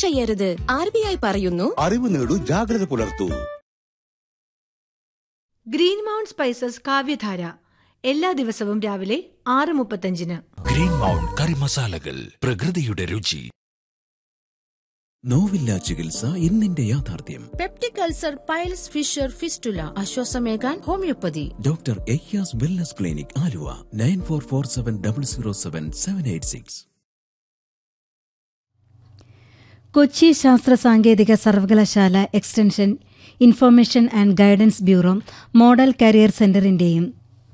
ചെയ്യരുത് R B I പറയുന്നു അറിവ് നേടൂ ജാഗ്രത പുലർത്തൂ ഗ്രീൻ മൗണ്ട് സ്പൈസസ് കാവ്യധാര എല്ലാ ദിവസവും രാവിലെ ആറ് മുപ്പത്തഞ്ചിന് ഗ്രീൻ മൗണ്ട് കറി മസാലകൾ പ്രകൃതിയുടെ രുചി നോവില്ല ചികിത്സ ഇന്നിന്റെ യാഥാർത്ഥ്യം peptic ulcer piles fissure fistula ആശ്വാസമേകാൻ homeopathy doctor Aijaz wellness clinic Aluva nine four four seven double zero seven seven eight six Kochi ശാസ്ത്ര സാങ്കേതിക സർവകലാശാല extension information and guidance bureau model career സെന്ററിന്റെയും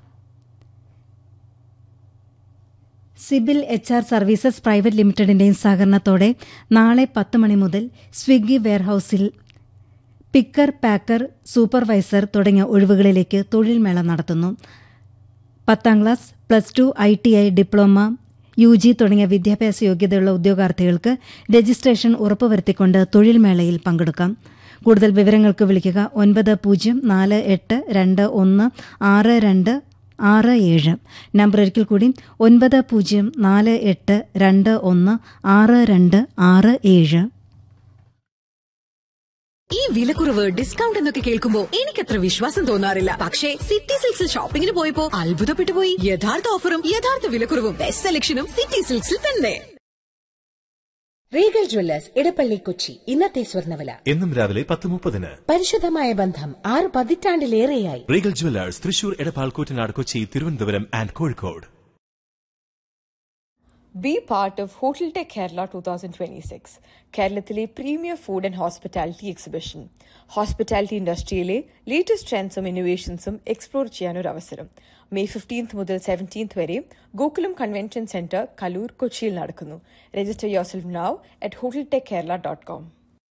Cibil H R services private ലിമിറ്റഡിന്റെയും സഹകരണത്തോടെ നാളെ പത്ത് മണി മുതൽ സ്വിഗ്ഗി വെയർഹൌസിൽ പിക്കർ പാക്കർ സൂപ്പർവൈസർ തുടങ്ങിയ ഒഴിവുകളിലേക്ക് തൊഴിൽ മേള നടത്തുന്നു പത്താം class plus two I T I diploma U G തുടങ്ങിയ വിദ്യാഭ്യാസ യോഗ്യതയുള്ള ഉദ്യോഗാർത്ഥികൾക്ക് രജിസ്ട്രേഷൻ ഉറപ്പുവരുത്തിക്കൊണ്ട് തൊഴിൽ മേളയിൽ പങ്കെടുക്കാം കൂടുതൽ വിവരങ്ങൾക്ക് വിളിക്കുക ഒൻപത് പൂജ്യം നാല് എട്ട് രണ്ട് ഒന്ന് ആറ് രണ്ട് ആറ് ഏഴ് നമ്പർ ഒരിക്കൽ കൂടി ഒൻപത് പൂജ്യം നാല് എട്ട് രണ്ട് ഒന്ന് ആറ് രണ്ട് ആറ് ഏഴ് ഈ വിലക്കുറവ് ഡിസ്കൗണ്ട് എന്നൊക്കെ കേൾക്കുമ്പോ എനിക്കത്ര വിശ്വാസം തോന്നാറില്ല പക്ഷേ സിറ്റി സിൽക്സിൽ ഷോപ്പിംഗിന് പോയപ്പോ അത്ഭുതപ്പെട്ടു പോയി യഥാർത്ഥ ഓഫറും യഥാർത്ഥ വിലക്കുറവും ബെസ്റ്റ് സെലക്ഷനും സിറ്റി സിൽക്സിൽ തന്നെ റീഗൽ ജ്വല്ലേഴ്സ് ഇടപ്പള്ളി കൊച്ചി ഇന്നത്തെ സ്വർണ്ണവില എന്നും രാവിലെ പത്ത് മുപ്പതിന് പരിശുദ്ധമായ ബന്ധം ആറ് പതിറ്റാണ്ടിലേറെയായി Regal Jewellers Thrissur Edappal Koottanad Kochi Thiruvananthapuram and Kozhikode Be part of Hotel Tech Kerala 2026, കേരളത്തിലെ premier food and hospitality exhibition hospitality ഇൻഡസ്ട്രിയിലെ ലേറ്റസ്റ്റ് ട്രെൻഡ്സും ഇന്നോവേഷൻസും എക്സ്പ്ലോർ ചെയ്യാനൊരു അവസരം മെയ് ഫിഫ്റ്റീൻത്ത് മുതൽ സെവൻറ്റീൻത്ത് വരെ ഗോകുലം കൺവെൻഷൻ സെന്റർ കലൂർ കൊച്ചിയിൽ നടക്കുന്നു register yourself now at Hotel Tech Kerala dot com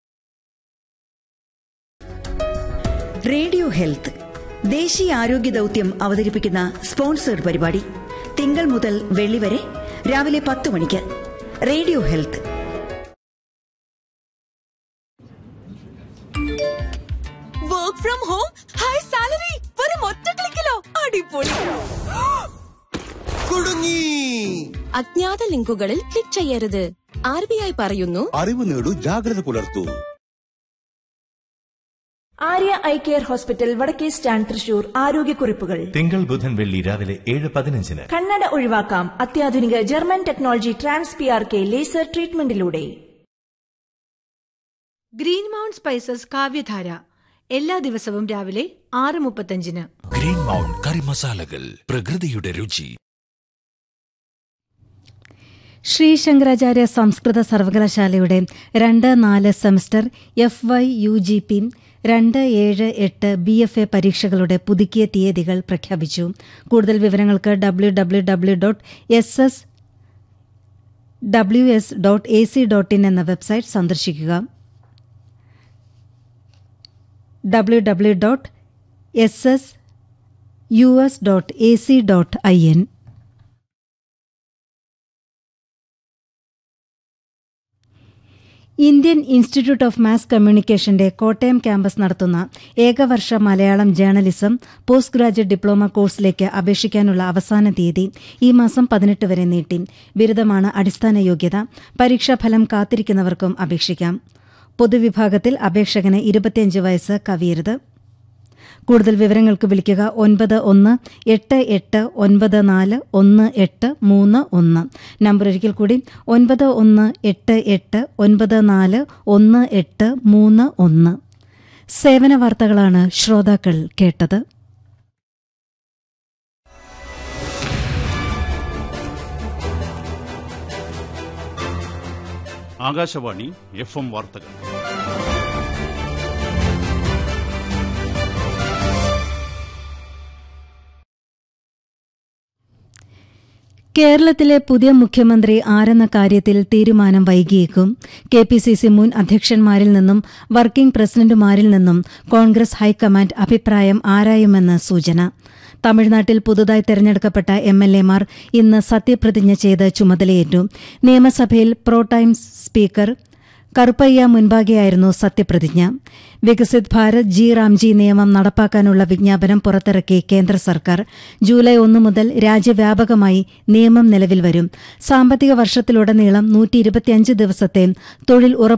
radio health ദേശീയ ആരോഗ്യ ദൗത്യം അവതരിപ്പിക്കുന്ന സ്പോൺസേഡ് പരിപാടി തിങ്കൾ മുതൽ വെള്ളി വരെ രാവിലെ പത്ത് മണിക്ക് radio health work from home high salary വെറും ഒറ്റ ക്ലിക്കിലോ അടിപൊളി കുടുങ്ങി അജ്ഞാത ലിങ്കുകളിൽ ക്ലിക്ക് ചെയ്യരുത് ആർ ബി ഐ പറയുന്നു അറിവ് നേടൂ ജാഗ്രത പുലർത്തൂ ആര്യ ഐ കെയർ ഹോസ്പിറ്റൽ വടക്കേ സ്റ്റാൻഡ് തൃശൂർ ആരോഗ്യക്കുറിപ്പുകൾ തിങ്കൾ ബുധൻ വെള്ളി രാവിലെ ഏഴ് പതിനഞ്ചിന് കണ്ണട ഒഴിവാക്കാം അത്യാധുനിക German technology trans P R K laser ട്രീറ്റ്മെന്റിലൂടെ ഗ്രീൻ മൗണ്ട് സ്പൈസസ് കാവ്യധാര എല്ലാ ദിവസവും രാവിലെ ആറ് മുപ്പത്തഞ്ചിന് ഗ്രീൻ മൗണ്ട് കറി മസാലകൾ പ്രകൃതിയുടെ രുചി ശ്രീ ശങ്കരാചാര്യ സംസ്കൃത സർവകലാശാലയുടെ രണ്ട് നാല് semester F Y U G P രണ്ട് ഏഴ് എട്ട് ബി എഫ് എ പരീക്ഷകളുടെ പുതുക്കിയ തീയതികൾ പ്രഖ്യാപിച്ചു കൂടുതൽ വിവരങ്ങൾക്ക് W W W dot S S W S dot A C dot in എന്ന വെബ്സൈറ്റ് സന്ദർശിക്കുക W W dot S S U S dot A C dot I N Indian institute of mass കമ്മ്യൂണിക്കേഷന്റെ Kottayam campus നടത്തുന്ന ഏകവർഷ Malayalam journalism post graduate diploma കോഴ്സിലേക്ക് അപേക്ഷിക്കാനുള്ള അവസാന തീയതി ഈ മാസം പതിനെട്ട് വരെ നീട്ടി ബിരുദമാണ് അടിസ്ഥാന യോഗ്യത പരീക്ഷാഫലം കാത്തിരിക്കുന്നവർക്കും അപേക്ഷിക്കാം പൊതുവിഭാഗത്തിൽ അപേക്ഷകന് ഇരുപത്തിയഞ്ച് വയസ്സ് കവിയരുത് കൂടുതൽ വിവരങ്ങൾക്ക് വിളിക്കുക ഒൻപത് ഒന്ന് എട്ട് എട്ട് ഒൻപത് നാല് ഒന്ന് എട്ട് മൂന്ന് ഒന്ന് നമ്പർ ഒരിക്കൽ കൂടി ഒൻപത് ഒന്ന് എട്ട് എട്ട് ഒൻപത് നാല് ഒന്ന് എട്ട് മൂന്ന് ഒന്ന് സേവന വാർത്തകളാണ് ശ്രോതാക്കൾ കേട്ടത് ആകാശവാണി എഫ് എം വാർത്തകൾ കേരളത്തിലെ പുതിയ മുഖ്യമന്ത്രി ആരെന്ന കാര്യത്തിൽ തീരുമാനം വൈകിയേക്കും കെ പി സി സി മുൻ അധ്യക്ഷന്മാരിൽ നിന്നും വർക്കിംഗ് പ്രസിഡന്റുമാരിൽ നിന്നും കോൺഗ്രസ് ഹൈക്കമാൻഡ് അഭിപ്രായം ആരായുമെന്ന് സൂചന തമിഴ്നാട്ടിൽ പുതുതായി തെരഞ്ഞെടുക്കപ്പെട്ട എം എൽ എമാർ ഇന്ന് സത്യപ്രതിജ്ഞ ചെയ്ത് ചുമതലയേറ്റു നിയമസഭയിൽ പ്രോടൈം സ്പീക്കർ കറുപ്പയ്യ മുൻപാകെയായിരുന്നു സത്യപ്രതിജ്ഞ വികസിത് ഭാരത് ജി റാംജി നിയമം നടപ്പാക്കാനുള്ള വിജ്ഞാപനം പുറത്തിറക്കി കേന്ദ്ര സർക്കാർ ജൂലൈ ഒന്ന് മുതൽ രാജ്യവ്യാപകമായി നിയമം നിലവിൽ വരും സാമ്പത്തിക വർഷത്തിലുടനീളം നൂറ്റി ദിവസത്തെ തൊഴിൽ ഉറപ്പ്